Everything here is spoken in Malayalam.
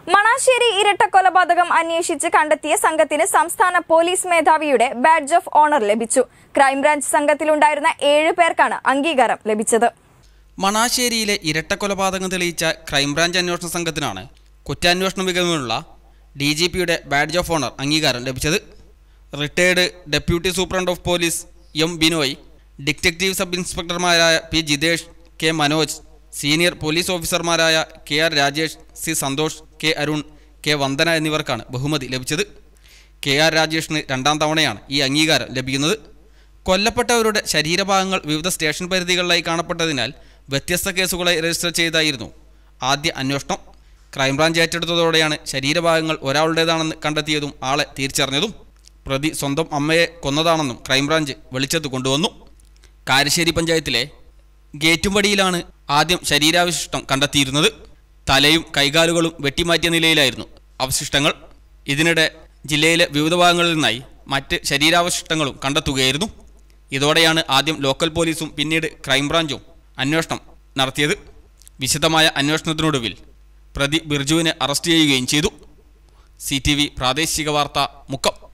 മണാശ്ശേരി ഇരട്ട കൊലപാതകം അന്വേഷിച്ച് കണ്ടെത്തിയ സംഘത്തിന് സംസ്ഥാന പോലീസ് മേധാവിയുടെ ബാഡ്ജ് ഓഫ് ഓണർ ലഭിച്ചു ക്രൈംബ്രാഞ്ച് സംഘത്തിലുണ്ടായിരുന്ന ഏഴ് പേർക്കാണ് അംഗീകാരം ലഭിച്ചത് മണാശ്ശേരിയിലെ ഇരട്ടക്കൊലപാതകം തെളിയിച്ച ക്രൈംബ്രാഞ്ച് അന്വേഷണ സംഘത്തിനാണ് കുറ്റാന്വേഷണ മികവിനുള്ള ഡി ജി പിയുടെ ബാഡ്ജ് ഓഫ് ഓണർ അംഗീകാരം ലഭിച്ചത് retired deputy superintendent of police M Binoy detective sub ഇൻസ്പെക്ടർമാരായ P Jithesh K Manoj senior police ഓഫീസർമാരായ K R Rajesh C Santhosh K Arun K Vandana എന്നിവർക്കാണ് ബഹുമതി ലഭിച്ചത് കെ ആർ രാജേഷിന് രണ്ടാം തവണയാണ് ഈ അംഗീകാരം ലഭിക്കുന്നത് കൊല്ലപ്പെട്ടവരുടെ ശരീരഭാഗങ്ങൾ വിവിധ സ്റ്റേഷൻ പരിധികളിലായി കാണപ്പെട്ടതിനാൽ വ്യത്യസ്ത കേസുകളായി രജിസ്റ്റർ ചെയ്തായിരുന്നു ആദ്യ അന്വേഷണം ക്രൈംബ്രാഞ്ച് ഏറ്റെടുത്തതോടെയാണ് ശരീരഭാഗങ്ങൾ ഒരാളുടേതാണെന്ന് കണ്ടെത്തിയതും ആളെ തിരിച്ചറിഞ്ഞതും പ്രതി സ്വന്തം അമ്മയെ കൊന്നതാണെന്നും ക്രൈംബ്രാഞ്ച് വെളിച്ചത്ത് കൊണ്ടുവന്നു കാരശ്ശേരി പഞ്ചായത്തിലെ ഗേറ്റുംപടിയിലാണ് ആദ്യം ശരീരാവശിഷ്ടം കണ്ടെത്തിയിരുന്നത് തലയും കൈകാലുകളും വെട്ടിമാറ്റിയ നിലയിലായിരുന്നു അവശിഷ്ടങ്ങൾ ഇതിനിടെ ജില്ലയിലെ വിവിധ ഭാഗങ്ങളിൽ നിന്നായി മറ്റ് ശരീരാവശിഷ്ടങ്ങളും കണ്ടെത്തുകയായിരുന്നു ഇതോടെയാണ് ആദ്യം ലോക്കൽ പോലീസും പിന്നീട് ക്രൈംബ്രാഞ്ചും അന്വേഷണം നടത്തിയത് വിശദമായ അന്വേഷണത്തിനൊടുവിൽ പ്രതി ബിർജുവിനെ അറസ്റ്റ് ചെയ്യുകയും ചെയ്തു സി പ്രാദേശിക വാർത്ത മുക്കം